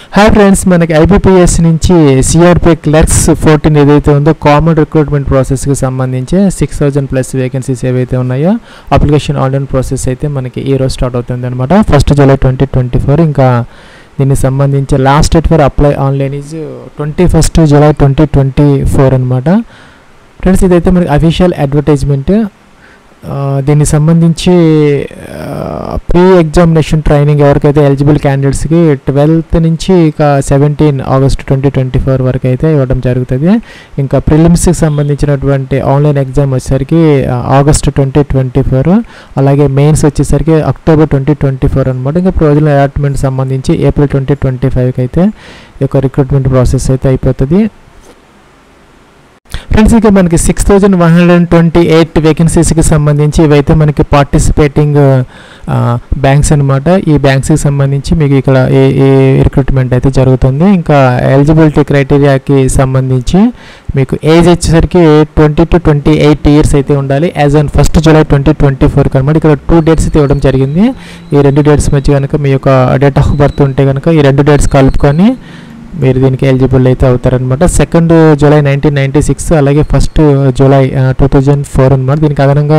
hi friends మనకి IBPS నుంచి CRP clerks fourteen ఏదైతే ఉందో కామన్ రిక్రూట్మెంట్ ప్రాసెస్కి సంబంధించి సిక్స్ థౌజండ్ ప్లస్ వేకెన్సీస్ ఏవైతే ఉన్నాయో అప్లికేషన్ ఆన్లైన్ ప్రాసెస్ అయితే మనకి ఈ రోజు స్టార్ట్ అవుతుంది అనమాట first July twenty twenty four ఇంకా దీనికి సంబంధించి last date for apply online is twenty first July twenty twenty four అనమాట ఫ్రెండ్స్ ఇదైతే మనకి అఫీషియల్ అడ్వర్టైజ్మెంట్ దీనికి సంబంధించి ప్రీ ఎగ్జామినేషన్ ట్రైనింగ్ ఎవరికైతే ఎలిజిబుల్ క్యాండిడేట్స్కి ట్వెల్త్ నుంచి ఇక seventeen August twenty twenty four వరకు అయితే ఇవ్వడం జరుగుతుంది ఇంకా ప్రిలిమ్స్కి సంబంధించినటువంటి ఆన్లైన్ ఎగ్జామ్ వచ్చేసరికి ఆగస్ట్ ట్వంటీ ట్వంటీ ఫోర్ అలాగే మెయిన్స్ వచ్చేసరికి అక్టోబర్ ట్వంటీ ట్వంటీ ఫోర్ అనమాట ఇంకా ప్రొవిజనల్ అలాట్మెంట్ సంబంధించి ఏప్రిల్ ట్వంటీ ట్వంటీ ఫైవ్కి అయితే ఈ యొక్క రిక్రూట్మెంట్ ప్రాసెస్ అయితే అయిపోతుంది ఫ్రెండ్స్ ఇక మనకి six thousand one hundred and twenty eight వేకెన్సీస్కి సంబంధించి ఇవైతే మనకి పార్టిసిపేటింగ్ బ్యాంక్స్ అనమాట ఈ బ్యాంక్స్కి సంబంధించి మీకు ఇక్కడ ఏ ఏ రిక్రూట్మెంట్ అయితే జరుగుతుంది ఇంకా ఎలిజిబిలిటీ క్రైటీరియాకి సంబంధించి మీకు ఏజ్ వచ్చేసరికి twenty to twenty eight years అయితే ఉండాలి as on first July twenty twenty ఫోర్కి అనమాట ఇక్కడ టూ డేట్స్ అయితే ఇవ్వడం జరిగింది ఈ రెండు డేట్స్ మధ్య కనుక మీ యొక్క డేట్ ఆఫ్ బర్త్ ఉంటే కనుక ఈ రెండు డేట్స్ కలుపుకొని మీరు దీనికి ఎలిజిబుల్ అయితే అవుతారనమాట second July nineteen ninety six అలాగే first July two thousand four అనమాట దీనికి అదనంగా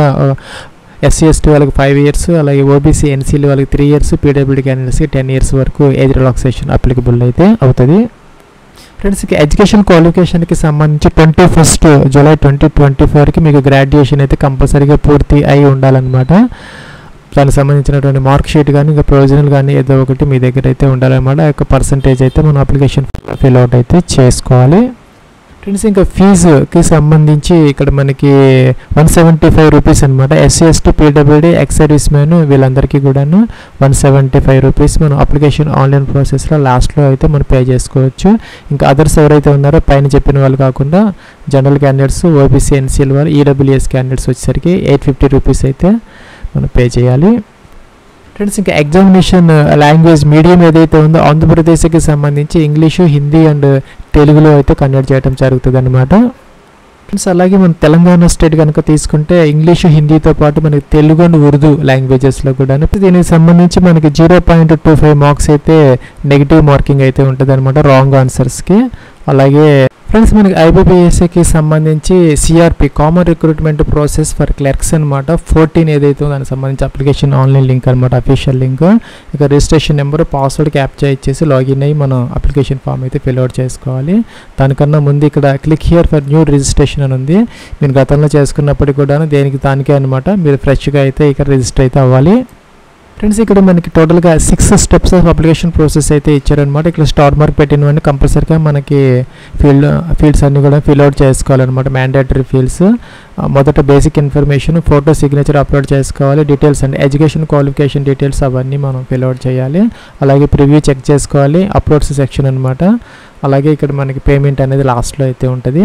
ఎస్సీ ఎస్టీ వాళ్ళకి ఫైవ్ ఇయర్స్ అలాగే ఓబీసీ ఎన్సీలు వాళ్ళకి త్రీ ఇయర్స్ పీడబ్ల్యూడీ క్యాండిడేట్స్కి టెన్ ఇయర్స్ వరకు ఏజ్ రిలాక్సేషన్ అప్లికబుల్ అయితే అవుతుంది ఫ్రెండ్స్ ఇక ఎడ్యుకేషన్ క్వాలిఫికేషన్కి సంబంధించి twenty first July twenty twenty ఫోర్కి మీకు గ్రాడ్యుయేషన్ అయితే కంపల్సరీగా పూర్తి అయి ఉండాలన్నమాట దానికి సంబంధించినటువంటి మార్క్ షీట్ కానీ ఇంకా ప్రొవిజనల్ కానీ ఏదో ఒకటి మీ దగ్గర అయితే ఉండాలన్నమాట ఆ యొక్క పర్సంటేజ్ అయితే మనం అప్లికేషన్ ఫిల్ అవుట్ అయితే చేసుకోవాలి ఫ్రెండ్స్ ఇంకా ఫీజుకి సంబంధించి ఇక్కడ మనకి వన్ సెవెంటీ ఫైవ్ రూపీస్ అనమాట SC ST PWD ex service man వీళ్ళందరికీ కూడాను వన్ సెవెంటీ ఫైవ్ రూపీస్ మనం అప్లికేషన్ ఆన్లైన్ ప్రాసెస్లో లాస్ట్లో అయితే మనం పే చేసుకోవచ్చు ఇంకా అదర్స్ ఎవరైతే ఉన్నారో పైన చెప్పిన వాళ్ళు కాకుండా జనరల్ క్యాండిడేట్స్ ఓబీసీ ఎన్సీఎల్ వాళ్ళు ఈడబ్ల్యూఎస్ క్యాండిడేట్స్ వచ్చేసరికి ఎయిట్ ఫిఫ్టీ రూపీస్ అయితే మనం పే చేయాలి ఫ్రెండ్స్ ఇంకా ఎగ్జామినేషన్ లాంగ్వేజ్ మీడియం ఏదైతే ఉందో ఆంధ్రప్రదేశ్కి సంబంధించి ఇంగ్లీషు హిందీ అండ్ తెలుగులో అయితే కన్వర్ట్ చేయడం జరుగుతుంది అనమాట ఫ్రెండ్స్ అలాగే మన తెలంగాణ స్టేట్ కనుక తీసుకుంటే ఇంగ్లీషు హిందీతో పాటు మనకి తెలుగు అండ్ ఉర్దూ లాంగ్వేజెస్లో కూడా దీనికి సంబంధించి మనకి zero point two five marks అయితే నెగిటివ్ మార్కింగ్ అయితే ఉంటుంది అనమాట రాంగ్ ఆన్సర్స్కి అలాగే ఫ్రెండ్స్ మనకి ఐబీపీఎస్సీకి సంబంధించి CRP common recruitment process for clerks అనమాట ఫోర్టీన్ ఏదైతే దానికి సంబంధించి అప్లికేషన్ ఆన్లైన్ లింక్ అనమాట అఫీషియల్ లింక్ ఇక రిజిస్ట్రేషన్ నెంబర్ పాస్వర్డ్ క్యాప్చర్ ఇచ్చేసి లాగిన్ అయ్యి మనం అప్లికేషన్ ఫామ్ అయితే ఫిల్ అవుట్ చేసుకోవాలి దానికన్నా ముందు ఇక్కడ click here for new registration అని ఉంది మీరు గతంలో చేసుకున్నప్పటికీ కూడా దేనికి దానికే అనమాట మీరు ఫ్రెష్గా అయితే ఇక్కడ రిజిస్టర్ అయితే అవ్వాలి ఫ్రెండ్స్ ఇక్కడ మనకి టోటల్గా six steps of application process అయితే ఇచ్చారనమాట ఇక్కడ స్టార్ మార్క్ పెట్టినవన్నీ కంపల్సరీగా మనకి ఫీల్డ్ ఫీల్డ్స్ అన్నీ కూడా ఫిల్ అవుట్ చేసుకోవాలన్నమాట మ్యాండేటరీ ఫీల్డ్స్ మొదట basic information photo signature upload చేసుకోవాలి details and education qualification details అవన్నీ మనం ఫిల్ అవుట్ చేయాలి అలాగే ప్రివ్యూ చెక్ చేసుకోవాలి అప్లోడ్స్ సెక్షన్ అనమాట అలాగే ఇక్కడ మనకి పేమెంట్ అనేది లాస్ట్లో అయితే ఉంటుంది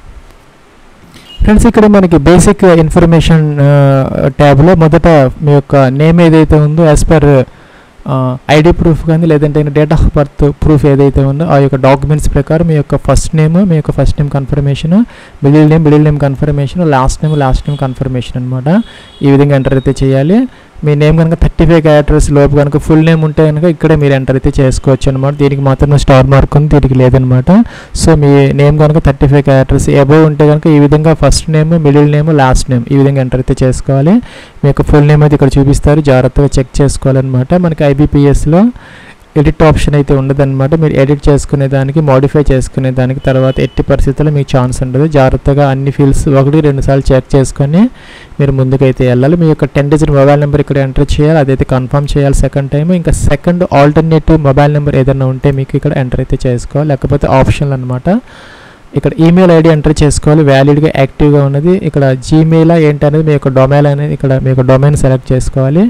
ఫ్రెండ్స్ ఇక్కడ మనకి బేసిక్ ఇన్ఫర్మేషన్ ట్యాబ్లో మొదట మీ యొక్క నేమ్ ఏదైతే ఉందో యాజ్ పర్ ఐడి ప్రూఫ్ కానీ లేదంటే డేట్ ఆఫ్ బర్త్ ప్రూఫ్ ఏదైతే ఉందో ఆ యొక్క డాక్యుమెంట్స్ ప్రకారం మీ యొక్క ఫస్ట్ నేమ్ మీ యొక్క first name confirmation middle name middle name confirmation last name last name confirmation అనమాట ఈ విధంగా ఎంటర్ అయితే చేయాలి మీ నేమ్ కనుక థర్టీ ఫైవ్ క్యారెక్టర్స్ లోపు కనుక ఫుల్ నేమ్ ఉంటే కనుక ఇక్కడే మీరు ఎంటర్ అయితే చేసుకోవచ్చు అనమాట దీనికి మాత్రం స్టార్ మార్క్ ఉంది దీనికి లేదనమాట సో మీ నేమ్ కనుక థర్టీ ఫైవ్ క్యారెక్టర్స్ అబోవ్ ఉంటే కనుక ఈ విధంగా first name middle name last name ఈ విధంగా ఎంటర్ అయితే చేసుకోవాలి మీ యొక్క ఫుల్ నేమ్ అయితే ఇక్కడ చూపిస్తారు జాగ్రత్తగా చెక్ చేసుకోవాలన్నమాట మనకి ఐబీపీఎస్లో ఎడిట్ ఆప్షన్ అయితే ఉండదన్నమాట మీరు ఎడిట్ చేసుకునే దానికి మోడిఫై చేసుకునే దానికి తర్వాత ఎట్టి పరిస్థితుల్లో మీకు ఛాన్స్ ఉండదు జాగ్రత్తగా అన్ని ఫీల్డ్స్ ఒకటి రెండు సార్లు చెక్ చేసుకొని మీరు ముందుకైతే వెళ్ళాలి మీ యొక్క టెన్ డిజిట్ మొబైల్ నెంబర్ ఇక్కడ ఎంటర్ చేయాలి అదైతే కన్ఫర్మ్ చేయాలి సెకండ్ టైం ఇంకా సెకండ్ ఆల్టర్నేటివ్ మొబైల్ నెంబర్ ఏదైనా ఉంటే మీకు ఇక్కడ ఎంటర్ అయితే చేసుకోవాలి లేకపోతే ఆప్షన్లు అనమాట ఇక్కడ ఈమెయిల్ ఐడి ఎంటర్ చేసుకోవాలి వ్యాలిడ్గా యాక్టివ్గా ఉన్నది ఇక్కడ జీమెయిల్ ఏంటనేది మీ యొక్క డొమైల్ అనేది ఇక్కడ మీ యొక్క డొమైన్ సెలెక్ట్ చేసుకోవాలి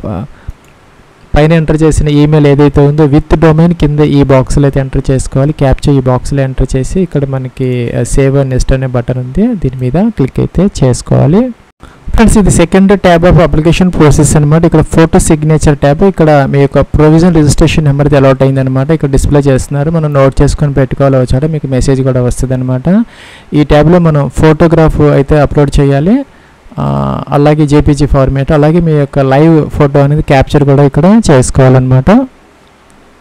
పైన ఎంటర్ చేసిన ఈమెయిల్ ఏదైతే ఉందో విత్ డొమైన్ కింద ఈ బాక్స్లో అయితే ఎంటర్ చేసుకోవాలి క్యాప్చర్ ఈ బాక్స్లో ఎంటర్ చేసి ఇక్కడ మనకి సేవ్ అండ్ నెక్స్ట్ అనే బటన్ ఉంది దీని మీద క్లిక్ అయితే చేసుకోవాలి ఫ్రెండ్స్ ఇది second tab of application process అనమాట ఇక్కడ ఫోటో సిగ్నేచర్ ట్యాబ్ ఇక్కడ మీ యొక్క ప్రొవిజన్ రిజిస్ట్రేషన్ నెంబర్ అలౌట్ అయింది అనమాట ఇక్కడ డిస్ప్లే చేస్తున్నారు మనం నోట్ చేసుకొని పెట్టుకోవాలి వచ్చాడ మీకు మెసేజ్ కూడా వస్తుంది అనమాట ఈ ట్యాబ్లో మనం ఫోటోగ్రాఫ్ అయితే అప్లోడ్ చేయాలి అలాగే జేపీజీ ఫార్మేట్ అలాగే మీ యొక్క లైవ్ ఫోటో అనేది క్యాప్చర్ కూడా ఇక్కడ చేసుకోవాలన్నమాట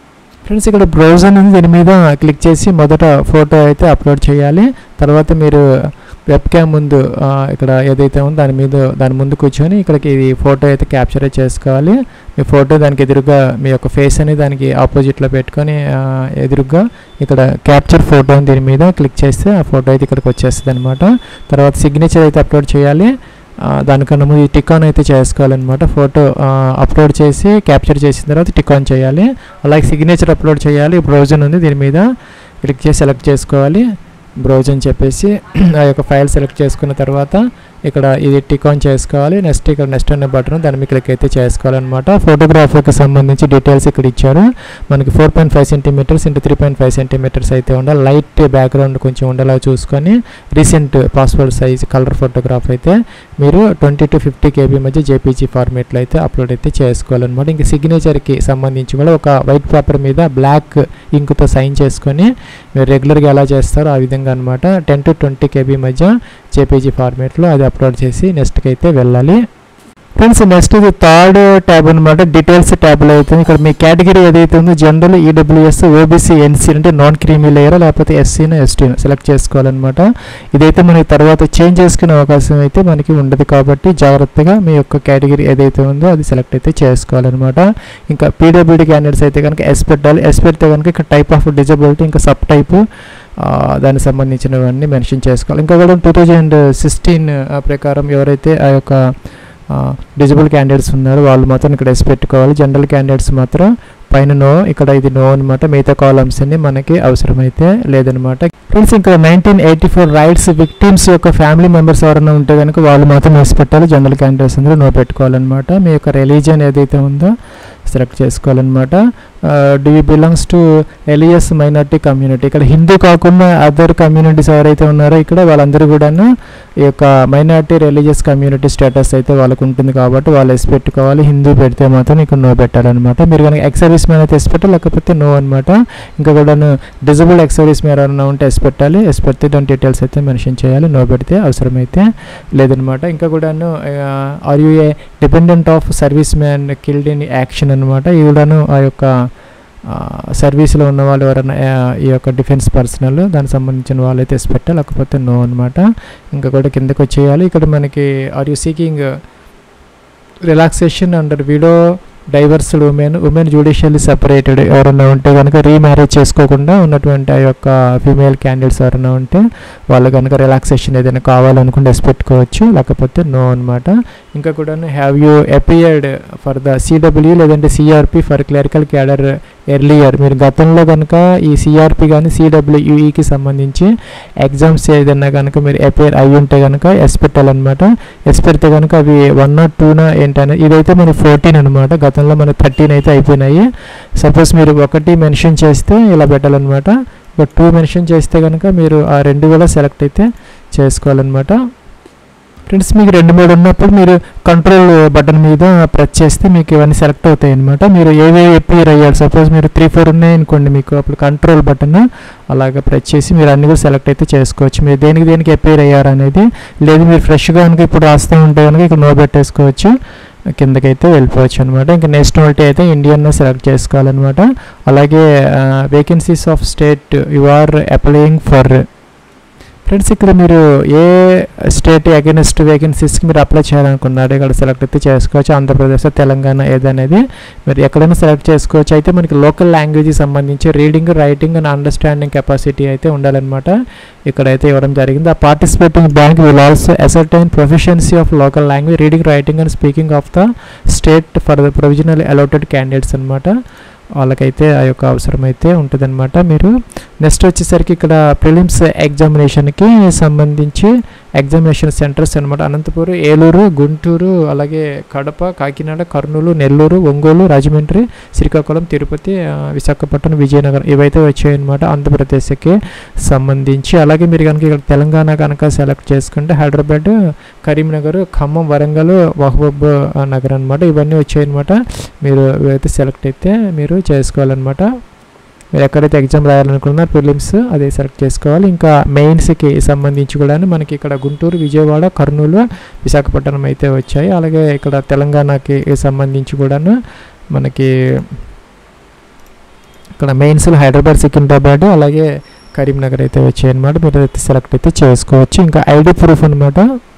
ఫ్రెండ్స్ ఇక్కడ బ్రౌజర్ ఉంది దీని మీద క్లిక్ చేసి మొదట ఫోటో అయితే అప్లోడ్ చేయాలి తర్వాత మీరు వెబ్ క్యామ్ ముందు ఆ, ఇక్కడ ఏదైతే ఉందో దాని మీద దాని ముందు కూర్చొని ఇక్కడికి ఇది ఫోటో అయితే క్యాప్చర్ చేసుకోవాలి మీ ఫోటో దానికి ఎదురుగా మీ యొక్క ఫేస్ అనేది దానికి ఆపోజిట్లో పెట్టుకొని ఆ, ఎదురుగా ఇక్కడ క్యాప్చర్ ఫోటో అని దీని మీద క్లిక్ చేస్తే ఆ ఫోటో అయితే ఇక్కడికి వచ్చేస్తుంది అనమాట తర్వాత సిగ్నేచర్ అయితే అప్లోడ్ చేయాలి ఆ, దానికన్నా ముందు టిక్ ఆన్ అయితే చేసుకోవాలన్నమాట ఫోటో అప్లోడ్ చేసి క్యాప్చర్ చేసిన తర్వాత టిక్ ఆన్ చేయాలి అలాగే సిగ్నేచర్ అప్లోడ్ చేయాలి బ్రౌజర్ ఉంది దీని మీద క్లిక్ చేసి సెలెక్ట్ చేసుకోవాలి బ్రౌజ్ అని చెప్పేసి ఆ యొక్క ఫైల్ సెలెక్ట్ చేసుకున్న తర్వాత ఇక్కడ ఇది టిక్ ఆన్ చేసుకోవాలి నెక్స్ట్ ఇక్కడ నెక్స్ట్ అనే బటన్ దాని మీద క్లిక్ అయితే చేసుకోవాలన్నమాట ఫోటోగ్రాఫర్కి సంబంధించి డీటెయిల్స్ ఇక్కడ ఇచ్చారు మనకి four point five centimetres into three point five centimetres అయితే ఉండాలి లైట్ బ్యాక్గ్రౌండ్ కొంచెం ఉండేలా చూసుకొని recent passport size colour photograph అయితే మీరు ట్వంటీ టు ఫిఫ్టీ కేబీ మధ్య జేపీజీ ఫార్మేట్లో అయితే అప్లోడ్ అయితే చేసుకోవాలన్నమాట ఇంకా సిగ్నేచర్కి సంబంధించి కూడా ఒక వైట్ పేపర్ మీద బ్లాక్ ఇంక్తో సైన్ చేసుకొని మీరు రెగ్యులర్గా ఎలా చేస్తారో ఆ విధంగా అనమాట టెన్ టు ట్వంటీ కేబీ మధ్య జేపీజీ ఫార్మేట్లో అది అప్లోడ్ చేసి నెక్స్ట్కి అయితే వెళ్ళాలి ఫ్రెండ్స్ నెక్స్ట్ ఇది థర్డ్ ట్యాబ్ అనమాట డీటెయిల్స్ ట్యాబ్లో అయితే ఇక్కడ మీ కేటగిరీ ఏదైతే ఉందో జనరల్ ఈడబ్ల్యూఎస్ ఓబీసీ ఎన్సీ అంటే నాన్ క్రీమీ లేయర్ లేకపోతే ఎస్సీను ఎస్టీను సెలెక్ట్ చేసుకోవాలన్నమాట ఇదైతే మనకి తర్వాత చేంజ్ చేసుకునే అవకాశం అయితే మనకి ఉండదు కాబట్టి జాగ్రత్తగా మీ యొక్క కేటగిరీ ఏదైతే ఉందో అది సెలెక్ట్ అయితే చేసుకోవాలన్నమాట ఇంకా పీడబ్ల్యూడీ క్యాండిడేట్స్ అయితే కనుక ఎస్ పెట్టాలి ఎస్ పెడితే కనుక ఇక్కడ టైప్ ఆఫ్ డిజబిలిటీ ఇంకా సబ్ టైప్ దానికి సంబంధించినవన్నీ మెన్షన్ చేసుకోవాలి ఇంకా కూడా టూ థౌజండ్ సిక్స్టీన్ ప్రకారం ఎవరైతే ఆ యొక్క డిజబుల్ క్యాండిడేట్స్ ఉన్నారో వాళ్ళు మాత్రం ఇక్కడ ఎస్ పెట్టుకోవాలి జనరల్ క్యాండిడేట్స్ మాత్రం పైన నో ఇక్కడ ఇది నో అనమాట మిగతా కాలమ్స్ అన్ని మనకి అవసరమైతే లేదనమాట ఫ్రెండ్స్ ఇంకా nineteen eighty four riots victims యొక్క ఫ్యామిలీ మెంబర్స్ ఎవరైనా ఉంటే కనుక వాళ్ళు మాత్రం వేసి పెట్టాలి జనరల్ క్యాండిడేట్స్ అందరూ నో పెట్టుకోవాలన్నమాట మీ యొక్క రిలీజియన్ ఏదైతే ఉందో సెలెక్ట్ చేసుకోవాలన్నమాట do you belongs to religious minority community ఇక్కడ హిందూ కాకుండా అదర్ కమ్యూనిటీస్ ఎవరైతే ఉన్నారో ఇక్కడ వాళ్ళందరూ కూడాను ఈ యొక్క మైనార్టీ రిలీజియస్ కమ్యూనిటీ స్టేటస్ అయితే వాళ్ళకు ఉంటుంది కాబట్టి వాళ్ళు ఎస్ పెట్టుకోవాలి హిందూ పెడితే మాత్రం ఇక్కడ నో పెట్టాలన్నమాట మీరు కనుక ఎక్స్ సర్వీస్ మ్యాన్ అయితే ఎస్ పెట్టాలి లేకపోతే నో అనమాట ఇంకా కూడాను డిజబుల్ ఎక్స్ సర్వీస్ మ్యాన్ ఎవరైనా ఉంటే ఎస్ పెట్టాలి ఎస్ పెడితే దాని డీటెయిల్స్ అయితే మెన్షన్ చేయాలి నో పెడితే అవసరమైతే లేదనమాట ఇంకా కూడాను are you a dependent of service man killed in action అనమాట ఇది కూడాను ఆ యొక్క సర్వీస్లో ఉన్న వాళ్ళు ఎవరైనా ఆ, ఈ యొక్క డిఫెన్స్ పర్సనల్ దానికి సంబంధించిన వాళ్ళైతే ఎస్ పెట్టాలి లేకపోతే నో అనమాట ఇంకా కూడా కిందకి వచ్చేయాలి ఇక్కడ మనకి are you seeking relaxation under widow divorced women women judicially separated ఎవరైనా ఉంటే కనుక రీమ్యారేజ్ చేసుకోకుండా ఉన్నటువంటి ఆ యొక్క ఫీమేల్ క్యాండిడేట్స్ ఎవరైనా ఉంటే వాళ్ళు కనుక రిలాక్సేషన్ ఏదైనా కావాలనుకుంటే ఎస్ పెట్టుకోవచ్చు లేకపోతే నో అనమాట ఇంకా కూడా have you appeared for the CWE లేదంటే CRP for clerical cadre earlier మీరు గతంలో కనుక ఈ సిఆర్పి కానీ సిడబ్ల్యూఈకి సంబంధించి ఎగ్జామ్స్ ఏదైనా కనుక మీరు అపేర్ అయి ఉంటే కనుక ఎస్ పెట్టాలన్నమాట ఎస్ పెడితే కనుక అవి వన్ నాట్ టూనా ఏంటనే ఇదైతే మనకి ఫోర్టీన్ అనమాట గతంలో మనకి థర్టీన్ అయితే అయిపోయినాయి సపోజ్ మీరు ఒకటి మెన్షన్ చేస్తే ఇలా పెట్టాలన్నమాట ఒక టూ మెన్షన్ చేస్తే కనుక మీరు ఆ రెండు కూడా సెలెక్ట్ అయితే చేసుకోవాలన్నమాట ఫ్రెండ్స్ మీకు రెండు మూడు ఉన్నప్పుడు మీరు కంట్రోల్ బటన్ మీద ప్రెస్ చేస్తే మీకు ఇవన్నీ సెలెక్ట్ అవుతాయి అనమాట మీరు ఏవేవి ఎప్పుడు అయ్యారు సపోజ్ మీరు త్రీ ఫోర్ ఉన్నాయనుకోండి మీకు అప్పుడు కంట్రోల్ బటన్ అలాగ ప్రెస్ చేసి మీరు అన్ని కూడా సెలెక్ట్ అయితే చేసుకోవచ్చు మీరు దేనికి దేనికి అపేర్ అయ్యారు అనేది లేదు మీరు ఫ్రెష్గా కనుక ఇప్పుడు రాస్తూ ఉంటే కనుక ఇక్కడ నో పెట్టేసుకోవచ్చు కిందకైతే వెళ్ళిపోవచ్చు అనమాట ఇంకా నెక్స్ట్ ఒకటి అయితే ఇండియన్ సెలెక్ట్ చేసుకోవాలన్నమాట అలాగే vacancies of state you are applying for friends ఇక్కడ మీరు ఏ స్టేట్ అగెనిస్ట్ వేకెన్సీస్కి మీరు అప్లై చేయాలనుకున్నారు ఇక్కడ సెలెక్ట్ అయితే చేసుకోవచ్చు ఆంధ్రప్రదేశ్ తెలంగాణ ఏదనేది మీరు ఎక్కడైనా సెలెక్ట్ చేసుకోవచ్చు అయితే మనకి లోకల్ లాంగ్వేజ్కి సంబంధించి reading writing and understanding capacity అయితే ఉండాలన్నమాట ఇక్కడైతే ఇవ్వడం జరిగింది ఆ participating bank will also ascertain proficiency of local language reading writing and speaking of the state for the provisional allotted candidates అనమాట వాళ్ళకైతే ఆ యొక్క అవసరం అయితే ఉంటుందన్నమాట మీరు నెక్స్ట్ వచ్చేసరికి ఇక్కడ ప్రిలిమ్స్ ఎగ్జామినేషన్కి సంబంధించి ఎగ్జామినేషన్ సెంటర్స్ అనమాట అనంతపురం ఏలూరు గుంటూరు అలాగే కడప కాకినాడ కర్నూలు నెల్లూరు ఒంగోలు రాజమండ్రి శ్రీకాకుళం తిరుపతి ఆ, విశాఖపట్నం విజయనగరం ఇవైతే వచ్చాయన్నమాట ఆంధ్రప్రదేశ్కి సంబంధించి అలాగే మీరు కనుక ఇక్కడ తెలంగాణ కనుక సెలెక్ట్ చేసుకుంటే హైదరాబాద్ కరీంనగర్ ఖమ్మం వరంగల్ మహబూబ్ నగర్ అనమాట ఇవన్నీ వచ్చాయన్నమాట మీరు ఇవైతే సెలెక్ట్ అయితే మీరు చేసుకోవాలన్నమాట మీరు ఎక్కడైతే ఎగ్జామ్ రాయాలనుకున్నారో ప్రిలిమ్స్ అదే సెలెక్ట్ చేసుకోవాలి ఇంకా మెయిన్స్కి సంబంధించి కూడా మనకి ఇక్కడ గుంటూరు విజయవాడ కర్నూలు విశాఖపట్నం అయితే వచ్చాయి అలాగే ఇక్కడ తెలంగాణకి సంబంధించి కూడాను మనకి ఇక్కడ మెయిన్స్లో హైదరాబాద్ సికింద్రాబాద్ అలాగే కరీంనగర్ అయితే వచ్చాయన్నమాట మీరు అయితే సెలెక్ట్ అయితే చేసుకోవచ్చు ఇంకా ఐడి ప్రూఫ్ అనమాట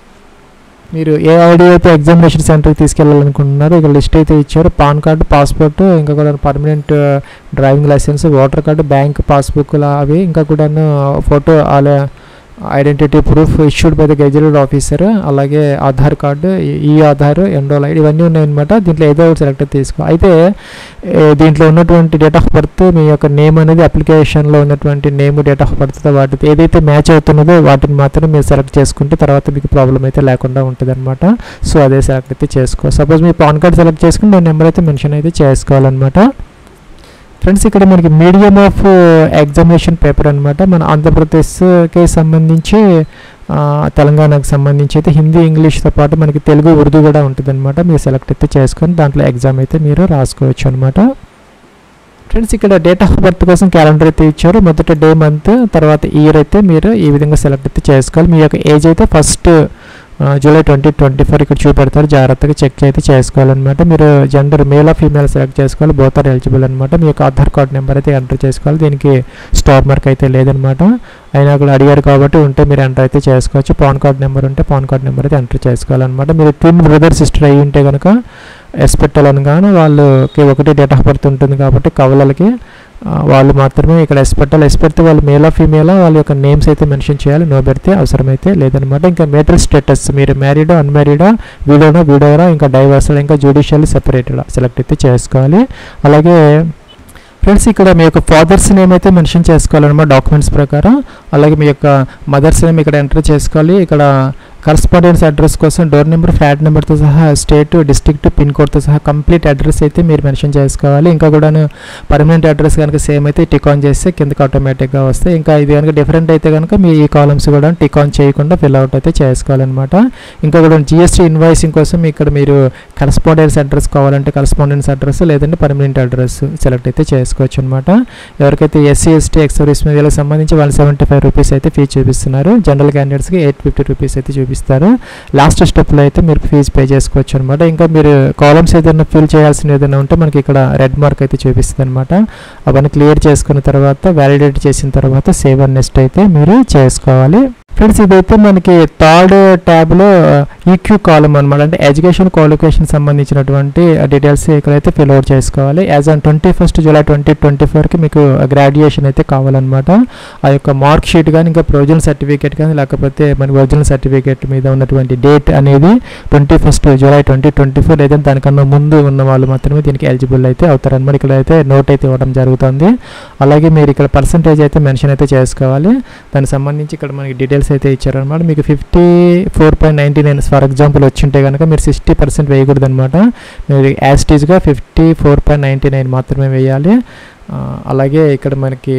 మీరు ఏ ఐడి అయితే ఎగ్జామినేషన్ సెంటర్కి తీసుకెళ్ళాలనుకుంటున్నారో ఇక్కడ లిస్ట్ అయితే ఇచ్చారు పాన్ కార్డు పాస్పోర్ట్ ఇంకా కూడా permanent driving licence voter card bank పాస్బుక్లు అవి ఇంకా కూడా ఫోటో అలా identity proof issued by the gazetted officer అలాగే ఆధార్ కార్డు ఈ ఆధార్ ఎన్రోల్ ఐడి ఇవన్నీ ఉన్నాయన్నమాట దీంట్లో ఏదో ఒకటి సెలెక్ట్ తీసుకో అయితే ఏ, దీంట్లో ఉన్నటువంటి డేట్ ఆఫ్ బర్త్ మీ యొక్క నేమ్ అనేది అప్లికేషన్లో ఉన్నటువంటి నేమ్ డేట్ ఆఫ్ బర్త్ వాటి ఏదైతే మ్యాచ్ అవుతున్నదో వాటిని మాత్రం మీరు సెలెక్ట్ చేసుకుంటే తర్వాత మీకు ప్రాబ్లం అయితే లేకుండా ఉంటుంది అనమాట సో అదే సెలెక్ట్ అయితే చేసుకో సపోజ్ మీ పాన్ కార్డ్ సెలెక్ట్ చేసుకుని దాని నెంబర్ అయితే మెన్షన్ అయితే చేసుకోవాలన్నమాట ఫ్రెండ్స్ ఇక్కడ మనకి మీడియం ఆఫ్ ఎగ్జామినేషన్ పేపర్ అనమాట మన ఆంధ్రప్రదేశ్కి సంబంధించి ఆ, తెలంగాణకు సంబంధించి అయితే హిందీ ఇంగ్లీష్తో పాటు మనకి తెలుగు ఉర్దూ కూడా ఉంటుంది అనమాట మీరు సెలెక్ట్ అయితే చేసుకొని దాంట్లో ఎగ్జామ్ అయితే మీరు రాసుకోవచ్చు అనమాట ఫ్రెండ్స్ ఇక్కడ డేట్ ఆఫ్ బర్త్ కోసం క్యాలెండర్ అయితే ఇచ్చారు మొదట డే మంత్ తర్వాత ఇయర్ అయితే మీరు ఈ విధంగా సెలెక్ట్ అయితే చేసుకోవాలి మీ యొక్క ఏజ్ అయితే first July twenty twenty four ఇక్కడ చూపెడతారు జాగ్రత్తగా చెక్ అయితే చేసుకోవాలన్నమాట మీరు జెండర్ మేల్ ఫీమేల్ సెలెక్ట్ చేసుకోవాలి బోత్ ఆర్ ఎలిజిబుల్ అనమాట మీ యొక్క ఆధార్ కార్డ్ నెంబర్ అయితే ఎంటర్ చేసుకోవాలి దీనికి స్టార్ మార్క్ అయితే లేదనమాట అయినా కూడా అడిగారు కాబట్టి ఉంటే మీరు ఎంటర్ అయితే చేసుకోవచ్చు పాన్ కార్డ్ నెంబర్ ఉంటే పాన్ కార్డ్ నెంబర్ అయితే ఎంటర్ చేసుకోవాలన్నమాట మీరు ట్విన్ బ్రదర్ సిస్టర్ అయ్యి ఉంటే కనుక ఎస్ పెట్టాలని కానీ వాళ్ళకి ఒకటి డేట్ ఆఫ్ బర్త్ ఉంటుంది కాబట్టి కవలలకి ఆ, వాళ్ళు మాత్రమే ఇక్కడ ఎస్ పెట్టాలి ఎస్ పెడితే వాళ్ళు మేలా ఫీమేలా వాళ్ళ యొక్క నేమ్స్ అయితే మెన్షన్ చేయాలి నో పెడితే అవసరమైతే లేదనమాట ఇంకా మేటల్ స్టేటస్ మీరు మ్యారీడా అన్మ్యారీడా వీడోనా వీడోరా ఇంకా డైవర్స్ ఇంకా జ్యుడిషియల్ సెపరేటెడ్ సెలెక్ట్ అయితే చేసుకోవాలి అలాగే ఫ్రెండ్స్ ఇక్కడ మీ యొక్క ఫాదర్స్ నేమ్ అయితే మెన్షన్ చేసుకోవాలన్నమాట డాక్యుమెంట్స్ ప్రకారం అలాగే మీ యొక్క మదర్స్ నేమ్ ఇక్కడ ఎంటర్ చేసుకోవాలి ఇక్కడ కరస్పాండెన్స్ అడ్రస్ కోసం డోర్ నెంబర్ ఫ్లాట్ నెంబర్తో సహా స్టేట్ డిస్ట్రిక్ట్ పిన్ కోడ్తో సహా కంప్లీట్ అడ్రస్ అయితే మీరు మెన్షన్ చేసుకోవాలి ఇంకా కూడాను పర్మనెంట్ అడ్రస్ కనుక సేమ్ అయితే టిక్ ఆన్ చేస్తే కిందకి ఆటోమేటిక్గా వస్తాయి ఇంకా ఇది కనుక డిఫరెంట్ అయితే కనుక మీ ఈ కాలమ్స్ కూడా టిక్ ఆన్ చేయకుండా ఫిల్ అవుట్ అయితే చేసుకోవాలన్నమాట ఇంకా కూడా జిఎస్టీ ఇన్వాయిసింగ్ కోసం ఇక్కడ మీరు కరస్పాండెన్స్ అడ్రస్ కావాలంటే కరస్పాండెన్స్ అడ్రస్ లేదంటే పర్మనెంట్ అడ్రస్ సెలెక్ట్ అయితే చేసుకోవచ్చు అనమాట ఎవరికైతే ఎస్సీ ఎస్టీ ఎక్స్ సర్వీస్ వీళ్ళకి సంబంధించి వన్ సెవెంటీ ఫైవ్ రూపీస్ అయితే ఫీజు చూపిస్తున్నారు జనరల్ క్యాండిడేట్స్కి ఎయిట్ ఫిఫ్టీ రూపీస్ అయితే చూపిస్తారు లాస్ట్ స్టెప్లో అయితే మీరు ఫీజు పే చేసుకోవచ్చు అనమాట ఇంకా మీరు కాలమ్స్ ఏదైనా ఫిల్ చేయాల్సిన ఏదైనా ఉంటే మనకి ఇక్కడ రెడ్ మార్క్ అయితే చూపిస్తుంది అనమాట అవన్నీ క్లియర్ చేసుకున్న తర్వాత వ్యాలిడేట్ చేసిన తర్వాత సేవ్ అండ్ నెక్స్ట్ అయితే మీరు చేసుకోవాలి ఫ్రెండ్స్ ఇదైతే మనకి థర్డ్ ట్యాబ్లో ఈక్యూ కాలం అనమాట అంటే ఎడ్యుకేషన్ క్వాలిఫికేషన్ సంబంధించినటువంటి డీటెయిల్స్ ఇక్కడైతే ఫిల్ అవుట్ చేసుకోవాలి as on twenty first July twenty twenty ఫోర్కి మీకు గ్రాడ్యుయేషన్ అయితే కావాలన్నమాట ఆ యొక్క మార్క్ షీట్ కానీ ఇంకా ప్రొవిజనల్ సర్టిఫికేట్ కానీ లేకపోతే మన ఒరిజినల్ సర్టిఫికేట్ మీద ఉన్నటువంటి డేట్ అనేది twenty first July twenty twenty four లేదంటే దానికన్నా ముందు ఉన్న వాళ్ళు మాత్రమే దీనికి ఎలిజిబుల్ అయితే అవుతారనమాట ఇక్కడ అయితే నోట్ అయితే ఇవ్వడం జరుగుతుంది అలాగే మీరు ఇక్కడ పర్సంటేజ్ అయితే మెన్షన్ అయితే చేసుకోవాలి దానికి సంబంధించి ఇక్కడ మనకి డీటెయిల్స్ అయితే ఇచ్చారనమాట మీకు fifty four point ninety nine for example వచ్చింటే కనుక మీరు సిక్స్టీ పర్సెంట్ వేయకూడదు అనమాట మీరు యాస్టీజ్గా fifty four point ninety nine మాత్రమే వేయాలి ఆ, అలాగే ఇక్కడ మనకి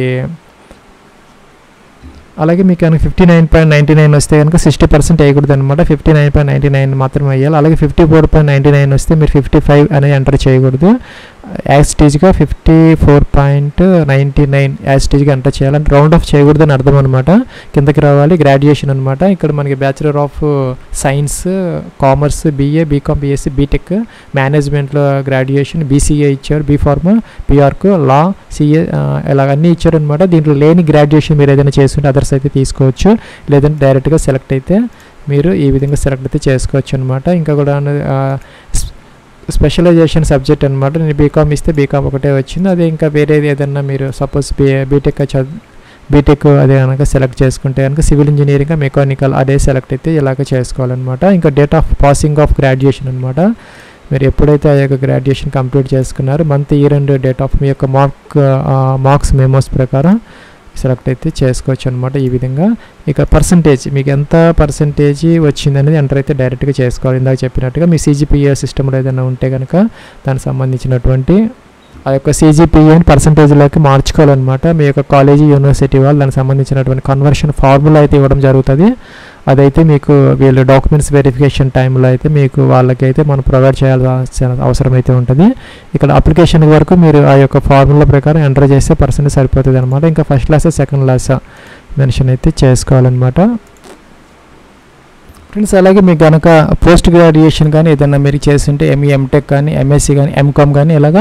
అలాగే మీకు కనుక fifty nine point ninety nine వస్తే కనుక సిక్స్టీ పర్సెంట్ వేయకూడదు అనమాట fifty nine point ninety nine మాత్రమే వేయాలి అలాగే fifty four point ninety nine వస్తే మీరు ఫిఫ్టీ ఫైవ్ అనేది ఎంటర్ చేయకూడదు యాస్టీజ్గా fifty four point ninety nine యాస్టీజ్గా ఎంటర్ చేయాలి అంటే రౌండ్ ఆఫ్ చేయకూడదు అని అర్థం అనమాట కిందకి రావాలి గ్రాడ్యుయేషన్ అనమాట ఇక్కడ మనకి bachelor of science commerce BA BCom BSc BTech మేనేజ్మెంట్లో గ్రాడ్యుయేషన్ బీసీఏ ఇచ్చారు బీ ఫార్మ్ పిఆర్కు లా సిఏ ఇలాగ అన్నీ ఇచ్చారనమాట దీంట్లో లేని గ్రాడ్యుయేషన్ మీరు ఏదైనా చేస్తుంటే అదర్స్ అయితే తీసుకోవచ్చు లేదంటే డైరెక్ట్గా సెలెక్ట్ అయితే మీరు ఈ విధంగా సెలెక్ట్ అయితే చేసుకోవచ్చు అనమాట ఇంకా కూడా ఆ, స్- స్పెషలైజేషన్ సబ్జెక్ట్ అనమాట నేను బీకామ్ ఇస్తే బీకామ్ ఒకటే వచ్చింది అదే ఇంకా వేరేది ఏదన్నా మీరు సపోజ్ బీ బీటెక్ చదువు బీటెక్ అదే కనుక సెలెక్ట్ చేసుకుంటే కనుక సివిల్ ఇంజనీరింగ్ మెకానికల్ అదే సెలెక్ట్ అయితే ఇలాగ చేసుకోవాలన్నమాట ఇంకా date of passing of graduation అనమాట మీరు ఎప్పుడైతే ఆ యొక్క గ్రాడ్యుయేషన్ కంప్లీట్ చేసుకున్నారో month year and date of మీ యొక్క మార్క్ మార్క్స్ మెమోస్ ప్రకారం సెలెక్ట్ అయితే చేసుకోవచ్చు అనమాట ఈ విధంగా ఇక పర్సంటేజ్ మీకు ఎంత పర్సంటేజ్ వచ్చింది అనేది ఎంటర్ అయితే డైరెక్ట్గా చేసుకోవాలి ఇందాక చెప్పినట్టుగా మీ సీజీపీఏ సిస్టంలో ఏదైనా ఉంటే కనుక దానికి సంబంధించినటువంటి ఆ యొక్క సీజీపీఏని పర్సంటేజ్లోకి మార్చుకోవాలన్నమాట మీ యొక్క కాలేజీ యూనివర్సిటీ వాళ్ళు దానికి సంబంధించినటువంటి కన్వర్షన్ ఫార్ములా అయితే ఇవ్వడం జరుగుతుంది అదైతే మీకు వీళ్ళు డాక్యుమెంట్స్ వెరిఫికేషన్ టైంలో అయితే మీకు వాళ్ళకైతే మనం ప్రొవైడ్ చేయాల్సిన అవసరం అయితే ఉంటుంది ఇక్కడ అప్లికేషన్ వరకు మీరు ఆ యొక్క ఫార్ములా ప్రకారం ఎంటర్ చేస్తే పర్సెంట్ సరిపోతుంది అనమాట ఇంకా first class second class mention అయితే చేసుకోవాలన్నమాట ఫ్రెండ్స్ అలాగే మీకు కనుక పోస్ట్ గ్రాడ్యుయేషన్ కానీ ఏదైనా మీరు చేస్తుంటే ఎంఈ ఎంటెక్ కానీ ఎంఎస్సి కానీ ఎంకామ్ కానీ ఇలాగా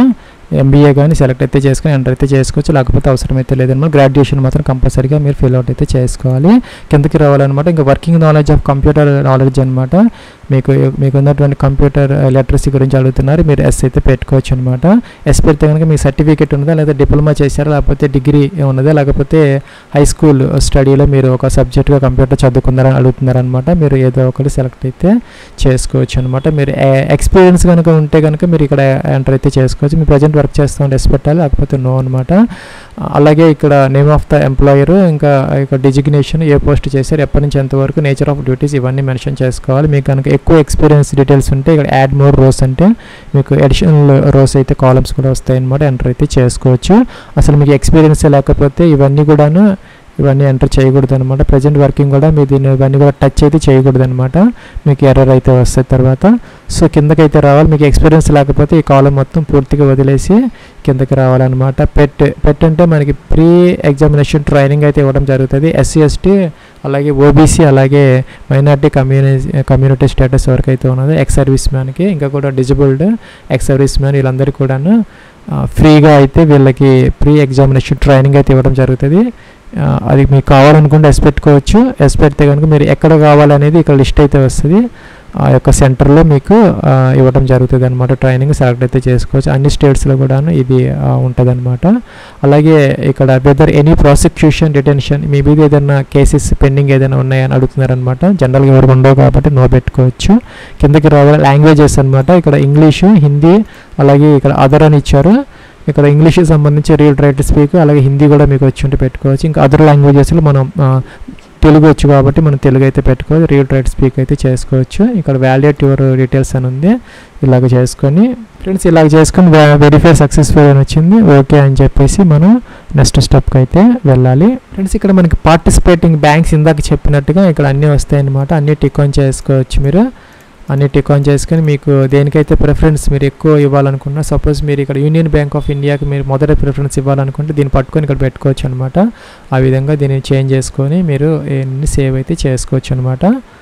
ఎంబీఏ కానీ సెలెక్ట్ అయితే చేసుకొని ఎంటర్ అయితే చేసుకోవచ్చు లేకపోతే అవసరం అయితే లేదన్నమాట గ్రాడ్యుయేషన్ మాత్రం కంపల్సరీగా మీరు ఫిల్ అవుట్ అయితే చేసుకోవాలి కిందకి రావాలన్నమాట ఇంకా working knowledge of computer knowledge అనమాట మీకు మీకు ఉన్నటువంటి కంప్యూటర్ లిటరసీ గురించి అడుగుతున్నారు మీరు ఎస్ అయితే పెట్టుకోవచ్చు అనమాట ఎస్ పెడితే కనుక మీ సర్టిఫికేట్ ఉన్నదా లేదా డిప్లొమా చేశారా లేకపోతే డిగ్రీ ఉన్నదా లేకపోతే హై స్కూల్ స్టడీలో మీరు ఒక సబ్జెక్ట్గా కంప్యూటర్ చదువుకున్నారని అడుగుతున్నారనమాట మీరు ఏదో ఒకటి సెలెక్ట్ అయితే చేసుకోవచ్చు అనమాట మీరు ఎక్స్పీరియన్స్ కనుక ఉంటే కనుక మీరు ఇక్కడ ఎంటర్ అయితే చేసుకోవచ్చు మీ ప్రజెంట్ వర్క్ చేస్తూ ఎస్ పెట్టాలి లేకపోతే నో అనమాట అలాగే ఇక్కడ నేమ్ ఆఫ్ ద ఎంప్లాయర్ ఇంకా ఇక్కడ డిజిగ్నేషన్ ఏ పోస్ట్ చేశారు ఎప్పటి నుంచి ఎంతవరకు నేచర్ ఆఫ్ డ్యూటీస్ ఇవన్నీ మెన్షన్ చేసుకోవాలి మీకు కనుక ఎక్కువ ఎక్స్పీరియన్స్ డీటెయిల్స్ ఉంటే ఇక్కడ యాడ్ మోర్ రోస్ అంటే మీకు అడిషనల్ రోస్ అయితే కాలమ్స్ కూడా వస్తాయి అనమాట ఎంటర్ అయితే చేసుకోవచ్చు అసలు మీకు ఎక్స్పీరియన్స్ లేకపోతే ఇవన్నీ కూడాను ఇవన్నీ ఎంటర్ చేయకూడదు అనమాట ప్రజెంట్ వర్కింగ్ కూడా మీరు దీన్ని ఇవన్నీ కూడా టచ్ అయితే చేయకూడదు అనమాట మీకు ఎర్రర్ అయితే వస్తుంది తర్వాత సో కిందకైతే రావాలి మీకు ఎక్స్పీరియన్స్ లేకపోతే ఈ కాలం మొత్తం పూర్తిగా వదిలేసి కిందకి రావాలన్నమాట పెట్ పెట్ అంటే మనకి ప్రీ ఎగ్జామినేషన్ ట్రైనింగ్ అయితే ఇవ్వడం జరుగుతుంది ఎస్సీ ఎస్టీ అలాగే ఓబీసీ అలాగే మైనార్టీ కమ్యూనిటీ కమ్యూనిటీ స్టేటస్ వరకు అయితే ఉన్నది ఎక్స్ సర్వీస్ మ్యాన్కి ఇంకా కూడా డిజబుల్డ్ ఎక్స్ సర్వీస్ మ్యాన్ వీళ్ళందరికీ కూడాను ఫ్రీగా అయితే వీళ్ళకి ప్రీ ఎగ్జామినేషన్ ట్రైనింగ్ అయితే ఇవ్వడం జరుగుతుంది అది మీకు కావాలనుకుంటే ఎస్ పెట్టుకోవచ్చు ఎస్ పెడితే కనుక మీరు ఎక్కడ కావాలనేది ఇక్కడ లిస్ట్ అయితే వస్తుంది ఆ యొక్క సెంటర్లో మీకు ఇవ్వడం జరుగుతుంది అనమాట ట్రైనింగ్ సెలెక్ట్ అయితే చేసుకోవచ్చు అన్ని స్టేట్స్లో కూడాను ఇది ఉంటుంది అనమాట అలాగే ఇక్కడ వెదర్ ఎనీ ప్రాసిక్యూషన్ డిటెన్షన్ మీ మీద ఏదైనా కేసెస్ పెండింగ్ ఏదైనా ఉన్నాయని అడుగుతున్నారనమాట జనరల్గా ఎవరు ఉండవు కాబట్టి నో పెట్టుకోవచ్చు కిందకి రావాలి లాంగ్వేజెస్ అనమాట ఇక్కడ ఇంగ్లీషు హిందీ అలాగే ఇక్కడ అదర్ అని ఇచ్చారు ఇక్కడ ఇంగ్లీష్కి సంబంధించి రీడ్ రైట్ స్పీక్ అలాగే హిందీ కూడా మీకు వచ్చి ఉంటే పెట్టుకోవచ్చు ఇంకా అదర్ లాంగ్వేజెస్లో మనం తెలుగు వచ్చు కాబట్టి మనం తెలుగు అయితే పెట్టుకోవచ్చు రీడ్ రైట్ స్పీక్ అయితే చేసుకోవచ్చు ఇక్కడ వ్యాలిడేట్ యువర్ డీటెయిల్స్ అని ఉంది ఇలాగ చేసుకొని ఫ్రెండ్స్ ఇలాగ చేసుకొని వెరిఫై సక్సెస్ఫుల్ అని వచ్చింది ఓకే అని చెప్పేసి మనం నెక్స్ట్ స్టెప్కి అయితే వెళ్ళాలి ఫ్రెండ్స్ ఇక్కడ మనకి పార్టిసిపేటింగ్ బ్యాంక్స్ ఇందాక చెప్పినట్టుగా ఇక్కడ అన్నీ వస్తాయి అన్నమాట అన్నీ టిక్ ఆన్ చేసుకోవచ్చు మీరు అన్ని టిక్ ఆన్ చేసుకొని మీకు దేనికైతే ప్రిఫరెన్స్ మీరు ఎక్కువ ఇవ్వాలనుకున్నా సపోజ్ మీరు ఇక్కడ యూనియన్ బ్యాంక్ ఆఫ్ ఇండియాకి మీరు మొదట ప్రిఫరెన్స్ ఇవ్వాలనుకుంటే దీన్ని పట్టుకొని ఇక్కడ పెట్టుకోవచ్చు అనమాట ఆ విధంగా దీన్ని చేంజ్ చేసుకొని మీరు ఎన్ని సేవ్ అయితే చేసుకోవచ్చు అనమాట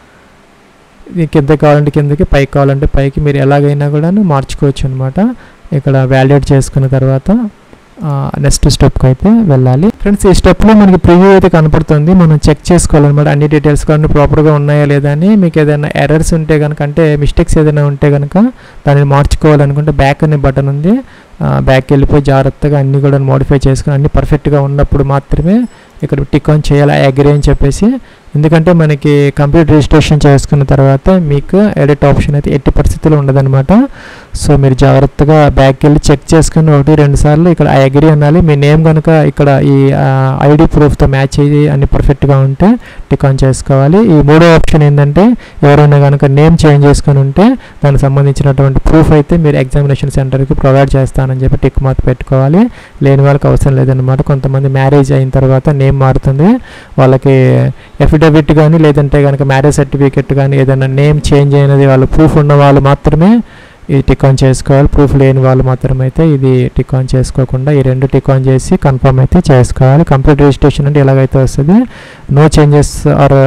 ఇది కింద కావాలంటే కిందకి పైకి కావాలంటే పైకి మీరు ఎలాగైనా కూడా మార్చుకోవచ్చు అనమాట ఇక్కడ వ్యాలిడేట్ చేసుకున్న తర్వాత నెక్స్ట్ స్టెప్కి అయితే వెళ్ళాలి ఫ్రెండ్స్ ఈ స్టెప్లో మనకి ప్రివ్యూ అయితే కనపడుతుంది మనం చెక్ చేసుకోవాలన్నమాట అన్ని డీటెయిల్స్ కానీ ప్రాపర్గా ఉన్నాయా లేదా అని మీకు ఏదైనా ఎర్రర్స్ ఉంటే కనుక అంటే మిస్టేక్స్ ఏదైనా ఉంటే కనుక దాన్ని మార్చుకోవాలనుకుంటే బ్యాక్ అనే బటన్ ఉంది బ్యాక్ వెళ్ళిపోయి జాగ్రత్తగా అన్నీ కూడా మోడిఫై చేసుకుని అన్ని పర్ఫెక్ట్గా ఉన్నప్పుడు మాత్రమే ఇక్కడ టిక్ ఆన్ చేయాలి అగ్రి అని చెప్పేసి ఎందుకంటే మనకి కంప్యూటర్ రిజిస్ట్రేషన్ చేసుకున్న తర్వాత మీకు ఎడిట్ ఆప్షన్ అయితే ఎట్టి పరిస్థితుల్లో ఉండదన్నమాట సో మీరు జాగ్రత్తగా బ్యాక్ వెళ్ళి చెక్ చేసుకుని ఒకటి రెండు సార్లు ఇక్కడ ఐ అగ్రి అనాలి మీ నేమ్ కనుక ఇక్కడ ఈ ఐడి ప్రూఫ్తో మ్యాచ్ అయ్యి అన్ని పర్ఫెక్ట్గా ఉంటే టిక్ ఆన్ చేసుకోవాలి ఈ మూడో ఆప్షన్ ఏంటంటే ఎవరైనా కనుక నేమ్ చేంజ్ చేసుకుని ఉంటే దానికి సంబంధించినటువంటి ప్రూఫ్ అయితే మీరు ఎగ్జామినేషన్ సెంటర్కి ప్రొవైడ్ చేస్తానని చెప్పి టిక్ మార్క్ పెట్టుకోవాలి లేని వాళ్ళకి అవసరం లేదన్నమాట కొంతమంది మ్యారేజ్ అయిన తర్వాత నేమ్ మారుతుంది వాళ్ళకి ఎఫిడవిట్ కానీ లేదంటే కనుక మ్యారేజ్ సర్టిఫికెట్ కానీ ఏదైనా నేమ్ చేంజ్ అయినది వాళ్ళు ప్రూఫ్ ఉన్న వాళ్ళు మాత్రమే ఇది టిక్ ఆన్ చేసుకోవాలి ప్రూఫ్ లేని వాళ్ళు మాత్రమే అయితే ఇది టిక్ ఆన్ చేసుకోకుండా ఈ రెండు టిక్ ఆన్ చేసి కన్ఫర్మ్ అయితే చేసుకోవాలి కంప్లీట్ రిజిస్ట్రేషన్ అంటే ఎలాగైతే వస్తుంది నో చేంజెస్ ఆర్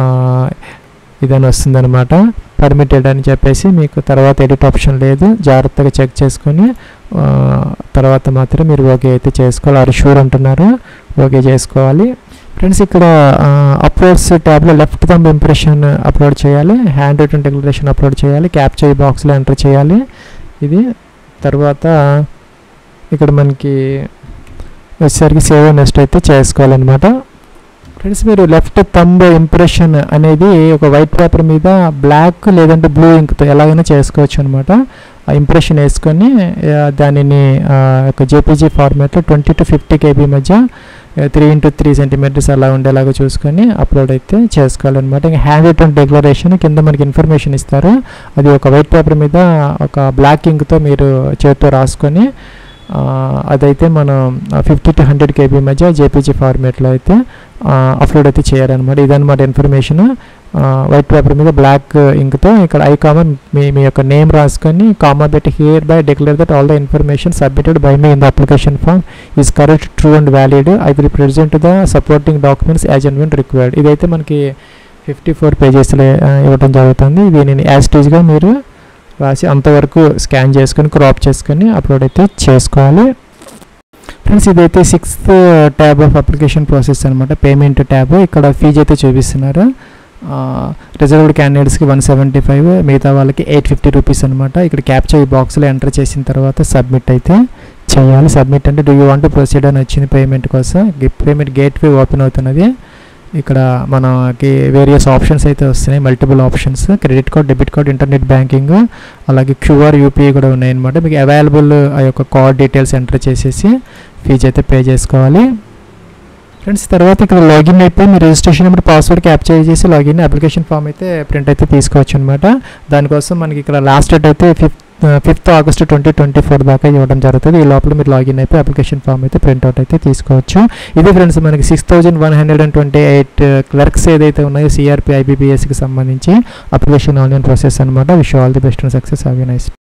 ఇదని వస్తుందన్నమాట పర్మిటెడ్ అని చెప్పేసి మీకు తర్వాత ఎడిట్ ఆప్షన్ లేదు జాగ్రత్తగా చెక్ చేసుకొని తర్వాత మాత్రం మీరు ఓకే అయితే చేసుకోవాలి ఆర్ షూర్ అంటున్నారు ఓకే చేసుకోవాలి ఫ్రెండ్స్ ఇక్కడ అప్లోడ్స్ ట్యాబ్లో లెఫ్ట్ థంబ్ ఇంప్రెషన్ అప్లోడ్ చేయాలి హ్యాండ్ రిటర్న్ డిక్లరేషన్ అప్లోడ్ చేయాలి క్యాప్చర్ బాక్స్లో ఎంటర్ చేయాలి ఇది తర్వాత ఇక్కడ మనకి వచ్చేసరికి సేవ్ నెక్స్ట్ అయితే చేసుకోవాలన్నమాట ఫ్రెండ్స్ మీరు లెఫ్ట్ థంబ్ ఇంప్రెషన్ అనేది ఒక వైట్ పేపర్ మీద బ్లాక్ లేదంటే బ్లూ ఇంక్తో ఎలాగైనా చేసుకోవచ్చు అనమాట ఆ ఇంప్రెషన్ వేసుకొని దానిని ఒక జేపీజీ ఫార్మాట్లో ట్వంటీ టు ఫిఫ్టీ కేబీ మధ్య త్రీ ఇంటూ త్రీ సెంటీమీటర్స్ అలా ఉండేలాగా చూసుకొని అప్లోడ్ అయితే చేసుకోవాలన్నమాట ఇంకా హ్యాండ్ రిటర్న్ డిక్లరేషన్ కింద మనకి ఇన్ఫర్మేషన్ ఇస్తారు అది ఒక వైట్ పేపర్ మీద ఒక బ్లాక్ ఇంక్తో మీరు చేతితో రాసుకొని అదైతే మనం ఫిఫ్టీ టు హండ్రెడ్ కేబీ మధ్య జేపీజీ ఫార్మేట్లో అయితే అప్లోడ్ అయితే చేయాలన్నమాట ఇదన్నమాట ఇన్ఫర్మేషన్ వైట్ పేపర్ మీద బ్లాక్ ఇంక్తో ఇక్కడ ఐ కామన్ మీ మీ యొక్క నేమ్ రాసుకొని కామా పెట్టి hereby declare that all the information submitted by me in the application form is correct true and valid I will present the supporting documents as and when required ఇదైతే మనకి fifty four పేజెస్లో ఇవ్వడం జరుగుతుంది దీనిని as టీజ్గా మీరు రాసి అంతవరకు scan చేసుకొని crop చేసుకొని అప్లోడ్ అయితే చేసుకోవాలి ఫ్రెండ్స్ ఇదైతే sixth tab of application process అనమాట పేమెంట్ ట్యాబ్ ఇక్కడ ఫీజు అయితే చూపిస్తున్నారు రిజర్వ్డ్ క్యాండిడేట్స్కి వన్ సెవెంటీ ఫైవ్ మిగతా వాళ్ళకి ఎయిట్ ఫిఫ్టీ రూపీస్ అనమాట ఇక్కడ క్యాప్చర్ ఈ బాక్స్లో ఎంటర్ చేసిన తర్వాత సబ్మిట్ అయితే చేయాలి సబ్మిట్ అంటే డూ యూ వాంట్ ప్రొసీడ్ అని వచ్చింది పేమెంట్ కోసం పేమెంట్ గేట్ వే ఓపెన్ అవుతున్నది ఇక్కడ మనకి వేరియస్ ఆప్షన్స్ అయితే వస్తున్నాయి multiple options credit card debit card internet banking అలాగే క్యూఆర్ యూపీఐ కూడా ఉన్నాయన్నమాట మీకు అవైలబుల్ ఆ యొక్క కార్డ్ డీటెయిల్స్ ఎంటర్ చేసేసి ఫీజు అయితే పే చేసుకోవాలి ఫ్రెండ్స్ తర్వాత ఇక్కడ లాగిన్ అయిపోయి మీ రిజిస్ట్రేషన్ నెంబర్ పాస్వర్డ్ క్యాప్చర్ చేసి లాగిన్ అప్లికేషన్ ఫామ్ అయితే ప్రింట్ అయితే తీసుకోవచ్చు అనమాట దానికోసం మనకి ఇక్కడ లాస్ట్ డేట్ అయితే fifth fifth August twenty twenty four దాకా ఇవ్వడం జరుగుతుంది ఈ లోపల మీరు లాగిన్ అయిపోయి అప్లికేషన్ ఫామ్ అయితే ప్రింట్అవుట్ అయితే తీసుకోవచ్చు ఇది ఫ్రెండ్స్ మనకి six thousand one hundred and twenty eight clerks ఏదైతే ఉన్నాయో సిఆర్పి ఐబీపీఎస్కి సంబంధించి అప్లికేషన్ ఆన్లైన్ ప్రాసెస్ అనమాట wish all the best and success have nice